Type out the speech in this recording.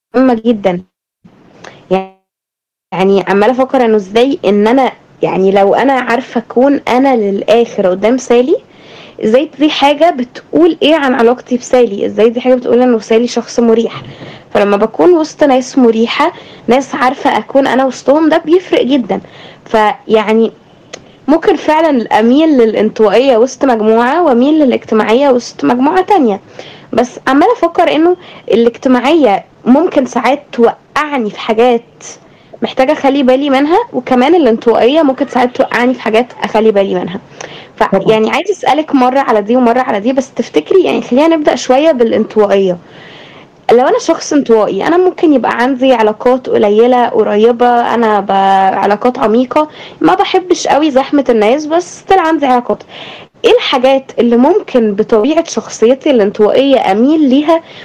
مهمة جدًا. يعني عمّالة أفكّر إنه إزاي إن أنا يعني لو أنا عارفة أكون أنا للآخر قدّام سالي، إزاي دي حاجة بتقول إيه عن علاقتي بسالي، إزاي دي حاجة بتقول إنه سالي شخص مُريح، فلمّا باكون وسط ناس مُريحة، ناس عارفة أكون أنا وسطهم ده بيفرق جدًا. فيعني ممكن فعلًا أميل للانطوائية وسط مجموعة وأميل للاجتماعية وسط مجموعة تانية، بس عمّالة أفكّر إنه الاجتماعية ممكن ساعات توقّعني في حاجات محتاجة أخلّي بالي منها، وكمان الانطوائية ممكن ساعات توقّعني في حاجات أخلّي بالي منها. طبعًا. فيعني عايزة أسألِك مرّة على دي ومرّة على دي، بس تفتكري يعني خلّينا نبدأ شوية بالانطوائية. لو أنا شخص انطوائي، أنا ممكن يبقى عندي علاقات قليلة، قريّبة، أنا ب علاقات عميقة، ما باحبش أوي زحمة الناس، بس still عندي علاقات. إيه الحاجات اللي ممكن بطبيعة شخصيتي الانطوائية أميل ليها